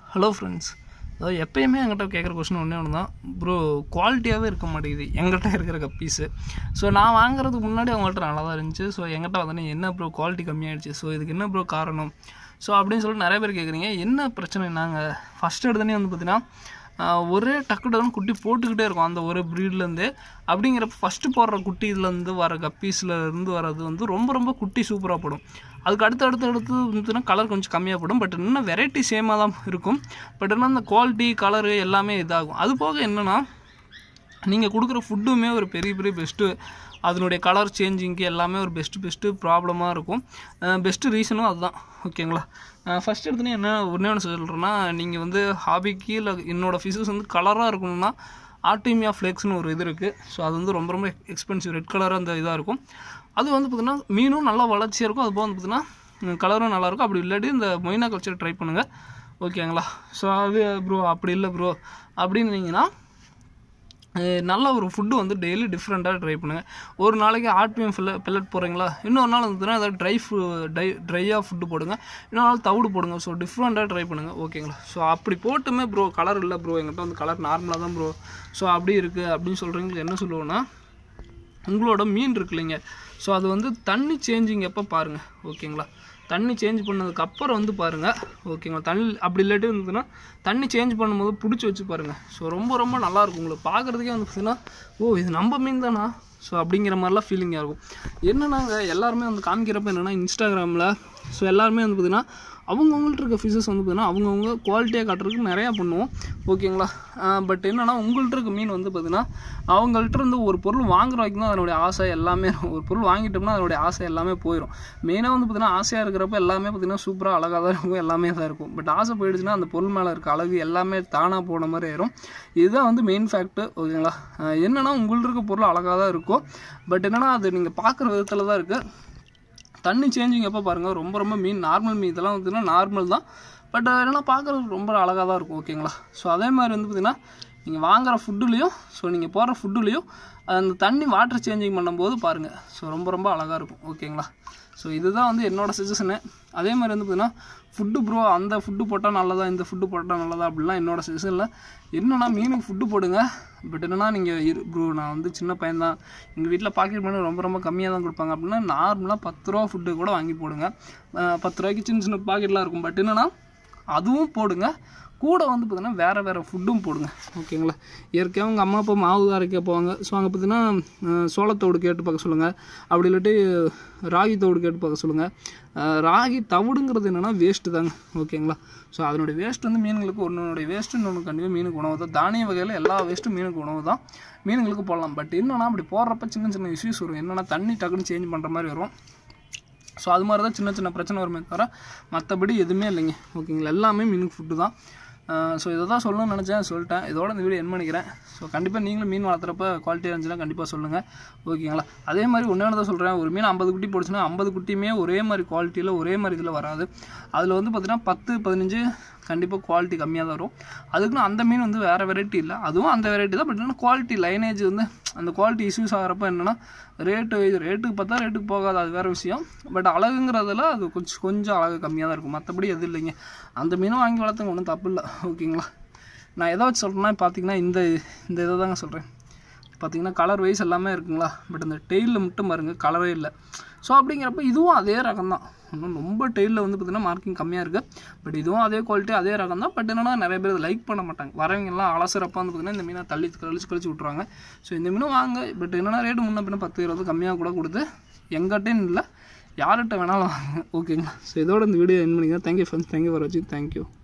Hello friends அதாவது எப்பயுமே என்கிட்ட கேட்குற கொஸ்டின் ஒன்றே ஒன்று தான் ப்ரோ குவாலிட்டியாகவே இருக்க மாட்டேங்குது எங்கிட்ட இருக்கிற கப்பீஸு ஸோ நான் வாங்குறதுக்கு முன்னாடி அவங்கள்ட்ட நல்லா தான் இருந்துச்சு ஸோ எங்கிட்ட வந்தோடனே என்ன ப்ரோ குவாலிட்டி கம்மியாயிடுச்சு ஸோ இதுக்கு என்ன ப்ரோ காரணம் ஸோ அப்படின்னு சொல்லிட்டு நிறைய பேர் கேட்குறீங்க என்ன பிரச்சனை நாங்கள் ஃபஸ்ட் எடுத்தோடனே வந்து பார்த்தீங்கன்னா ஆஹ், ஒரே டக்கு டக்குன்னு குட்டி போட்டுக்கிட்டே இருக்கும் அந்த ஒரு ப்ரீட்லேருந்து அப்படிங்கிறப்ப ஃபஸ்ட்டு போடுற குட்டியிலேருந்து வர கப்பீஸில் இருந்து வர்றது வந்து ரொம்ப ரொம்ப குட்டி சூப்பராக போடும் அதுக்கு அடுத்து அடுத்து அடுத்து வந்துச்சுன்னா கலர் கொஞ்சம் கம்மியாக போடும் பட் இன்னும் வெரைட்டி சேமாக தான் இருக்கும் பட் இன்னும் அந்த குவாலிட்டி கலரு எல்லாமே இதாகும் அது போக என்னென்னா நீங்கள் கொடுக்குற ஃபுட்டுமே ஒரு பெரிய பெரிய பெஸ்ட்டு அதனுடைய கலர் சேஞ்சிங்க்கு எல்லாமே ஒரு பெஸ்ட்டு பெஸ்ட்டு ப்ராப்ளமாக இருக்கும் பெஸ்ட்டு ரீசனும் அதுதான் ஓகேங்களா ஃபஸ்ட் எடுத்துனே என்ன ஒன்றே ஒன்று சொல்கிறேன்னா நீங்கள் வந்து ஹாபிக்கு இல்லை என்னோடய ஃபிஷஸ் வந்து கலராக இருக்கணும்னா ஆர்டிமியா ஃப்ளேக்ஸ்னு ஒரு இது இருக்குது ஸோ அது வந்து ரொம்ப ரொம்ப எக்ஸ்பென்சிவ் ரெட் கலராக அந்த இதாக இருக்கும் அது வந்து பார்த்திங்கன்னா மீனும் நல்லா வளர்ச்சியாக இருக்கும் அது போக வந்து பார்த்திங்கன்னா கலரும் நல்லாயிருக்கும் அப்படி இல்லாட்டி இந்த மொய்னா கல்ச்சர் ட்ரை பண்ணுங்கள் ஓகேங்களா ஸோ அது ப்ரோ அப்படி இல்லை ப்ரோ அப்படின்னீங்கன்னா அஹ் நல்ல ஒரு ஃபுட்டு வந்து டெய்லி டிஃப்ரெண்ட்டாக ட்ரை பண்ணுங்கள் ஒரு நாளைக்கு ஆட்மியம் ஃபில்ல பெல்லட் போடுறீங்களா இன்னொரு நாள் வந்துன்னா ஏதாவது ட்ரை ஃபு டை ட்ரையாக ஃபுட்டு போடுங்க இன்னொரு நாள் தவிடு போடுங்க ஸோ டிஃப்ரெண்ட்டாக ட்ரை பண்ணுங்கள் ஓகேங்களா ஸோ அப்படி போட்டுமே ப்ரோ கலர் இல்லை ப்ரோ எங்கிட்ட வந்து கலர் நார்மலாக தான் ப்ரோ ஸோ அப்படி இருக்குது அப்படின்னு சொல்கிறீங்களுக்கு என்ன சொல்லுவோன்னா உங்களோட மீன் இருக்கு இல்லைங்க ஸோ அது வந்து தண்ணி சேஞ்சிங் எப்போ பாருங்கள் ஓகேங்களா தண்ணி சேஞ்ச் பண்ணதுக்கு அப்புறம் வந்து பாருங்கள் ஓகேங்களா தண்ணி அப்படி இல்லாட்டி இருந்ததுன்னா தண்ணி சேஞ்ச் பண்ணும்போது பிடிச்சி வச்சு பாருங்கள் ஸோ ரொம்ப ரொம்ப நல்லாயிருக்கும் உங்களுக்கு பார்க்குறதுக்கே வந்து பார்த்தீங்கன்னா ஓ இது நம்ம மீன் தானா ஸோ அப்படிங்கிற மாதிரிலாம் ஃபீலிங்காக இருக்கும் என்னன்னாங்க எல்லாருமே வந்து காமிக்கிறப்ப என்னென்னா இன்ஸ்டாகிராமில் ஸோ எல்லாருமே வந்து பார்த்திங்கன்னா அவங்கவுங்கள்ட்ட இருக்க ஃபிஷஸ் வந்து பார்த்திங்கன்னா அவங்கவுங்க குவாலிட்டியாக காட்டுறதுக்கு நிறையா பண்ணுவோம் ஓகேங்களா பட் என்னென்னா உங்கள்ட்ட இருக்க மீன் வந்து பார்த்திங்கன்னா அவங்கள்ட்ட இருந்து ஒரு பொருள் வாங்குற வரைக்கும் தான் அதனுடைய ஆசை எல்லாமே இருக்கும். ஒரு பொருள் வாங்கிட்டோம்னா அதனுடைய ஆசை எல்லாமே போயிடும் மெயினாக வந்து பார்த்திங்கன்னா ஆசையாக இருக்கிறப்ப எல்லாமே பார்த்திங்கன்னா சூப்பராக அழகாக தான் இருக்கும் எல்லாமே தான் இருக்கும் பட் ஆசை போயிடுச்சுன்னா அந்த பொருள் மேலே இருக்க அழகு எல்லாமே தானாக போன மாதிரி ஆயிரும் இதுதான் வந்து மெயின் ஃபேக்ட்டு ஓகேங்களா அஹ் என்னன்னா உங்கள்ட்ட இருக்க பொருள் அழகாக தான் இருக்கும் பட் என்னன்னா அது நீங்கள் பார்க்குற விதத்தில் தான் இருக்குது தண்ணி சேஞ்சிங் எப்போ பாருங்கள் ரொம்ப ரொம்ப மீன் நார்மல் மீன் இதெல்லாம் வந்துன்னா நார்மல் தான் பட் என்னென்னா பார்க்குறதுக்கு ரொம்ப அழகாக தான் இருக்கும் ஓகேங்களா ஸோ அதே மாதிரி வந்து பார்த்திங்கன்னா நீங்கள் வாங்குற ஃபுட்டுலேயும் ஸோ நீங்கள் போடுற ஃபுட்டுலேயும் அந்த தண்ணி வாட்டர் சேஞ்சிங் பண்ணும்போது பாருங்கள் ஸோ ரொம்ப ரொம்ப அழகாக இருக்கும் ஓகேங்களா ஸோ இதுதான் வந்து என்னோடய சஜஷனு அதே மாதிரி வந்து பார்த்திங்கன்னா ஃபுட்டு ப்ரோ அந்த ஃபுட்டு போட்டால் நல்லதா இந்த ஃபுட்டு போட்டால் நல்லதா அப்படிலாம் என்னோட சஜஷனில் என்னன்னா மீனுக்கு ஃபுட்டு போடுங்க பட் என்னன்னா நீங்கள் இரு ப்ரோ நான் வந்து சின்ன பையன் தான் எங்கள் வீட்டில் பாக்கெட் மணி ரொம்ப ரொம்ப கம்மியாக தான் கொடுப்பாங்க அப்படின்னா நார்மலாக பத்து ரூபா ஃபுட்டு கூட வாங்கி போடுங்க அஹ் பத்து ரூபாய்க்கு சின்ன சின்ன பாக்கெட்லாம் இருக்கும் பட் என்னன்னா அதுவும் போடுங்க கூட வந்து பார்த்தீங்கன்னா வேறு வேறு ஃபுட்டும் போடுங்க ஓகேங்களா இயற்கையாக உங்கள் அம்மா அப்பா மாவு அரைக்க போவாங்க ஸோ அங்கே பார்த்தீங்கன்னா அஹ், சோளத்தோடு கேட்டு பார்க்க சொல்லுங்கள் அப்படி இல்லாட்டி ராகி தோடு கேட்டு பார்க்க சொல்லுங்கள் அஹ், ராகி தவிடுங்கிறது என்னென்னா வேஸ்ட்டு தாங்க ஓகேங்களா ஸோ அதனுடைய வேஸ்ட் வந்து மீன்களுக்கு ஒன்றுடைய வேஸ்ட்டு இன்னொன்று கண்டிப்பாக மீனுக்கு உணவு தான் தானிய வகையில் எல்லா வேஸ்ட்டும் மீனுக்கு உணவு தான் மீனுங்களுக்கு போடலாம் பட் என்னன்னா அப்படி போடுறப்ப சின்ன சின்ன இஷ்யூஸ் வரும் என்னென்னா தண்ணி டக்குன்னு சேஞ்ச் பண்ணுற மாதிரி வரும் ஸோ அது மாதிரி தான் சின்ன சின்ன பிரச்சனை வருமே தவிர மற்றபடி எதுவுமே இல்லைங்க ஓகேங்களா எல்லாமே மீனுக்கு ஃபுட்டு தான் ஸோ இதை தான் சொல்லணும்னு நினச்சேன் சொல்லிட்டேன் இதோட இந்த வீடியோ என் பண்ணிக்கிறேன் ஸோ கண்டிப்பாக நீங்களும் மீன் வளர்த்துறப்ப குவாலிட்டியாக இருந்துச்சுன்னா கண்டிப்பாக சொல்லுங்கள் ஓகேங்களா அதே மாதிரி ஒன்றே தான் சொல்கிறேன் ஒரு மீன் ஐம்பது குட்டி போடுச்சுன்னா ஐம்பது குட்டியுமே ஒரே மாதிரி குவாலிட்டியில் ஒரே மாதிரி இதில் வராது அதில் வந்து பார்த்திங்கன்னா பத்து பதினஞ்சு கண்டிப்பாக குவாலிட்டி கம்மியாக தான் வரும் அதுக்குன்னு அந்த மீன் வந்து வேறு வெரைட்டி இல்லை அதுவும் அந்த வெரைட்டி தான் பட் என்னன்னா குவாலிட்டி லைனேஜ் வந்து அந்த குவாலிட்டி இஷ்யூஸ் ஆகிறப்ப என்னென்னா ரேட்டு ரேட்டுக்கு பார்த்தா ரேட்டுக்கு போகாது அது வேறு விஷயம் பட் அழகுங்கிறதுல அது கொஞ்சம் கொஞ்சம் அழகு கம்மியாக தான் இருக்கும் மற்றபடி எதுவும் இல்லைங்க அந்த மீனும் வாங்கி வளர்த்துங்க ஒன்றும் தப்பு இல்லை ஓகேங்களா நான் எதை வச்சு சொல்கிறேன்னா பார்த்தீங்கன்னா இந்த இந்த இதை தாங்க சொல்கிறேன் பார்த்தீங்கன்னா கலர் வைஸ் எல்லாமே இருக்குங்களா பட் இந்த டெய்லில் மட்டும் பாருங்கள் கலரே இல்லை ஸோ அப்படிங்கிறப்ப இதுவும் அதே ரகம் தான் இன்னும் ரொம்ப டெய்லில் வந்து பார்த்திங்கன்னா மார்க்கிங் கம்மியாக இருக்குது பட் இதுவும் அதே குவாலிட்டி அதே ரகம் தான் பட் என்னன்னா நிறைய பேர் லைக் பண்ண மாட்டாங்க வரவங்க எல்லாம் அலசுறப்ப வந்து பார்த்திங்கன்னா இந்த மீனை தள்ளி கழிச்சு கழிச்சு விட்ருவாங்க ஸோ இந்த மீனும் வாங்க பட் என்னன்னா ரேட்டு முன்ன பின்ன பத்து இருபது கம்மியாக கூட கொடுத்து எங்கிட்டேன்னு இல்லை யார்கிட்ட வேணாலும் வாங்க ஓகேங்களா ஸோ இதோட இந்த வீடியோ என் பண்ணிக்கிறேன் தேங்க்யூ ஃப்ரெண்ட்ஸ் தேங்க்யூ ஃபார் வாட்சிங் தேங்க்யூ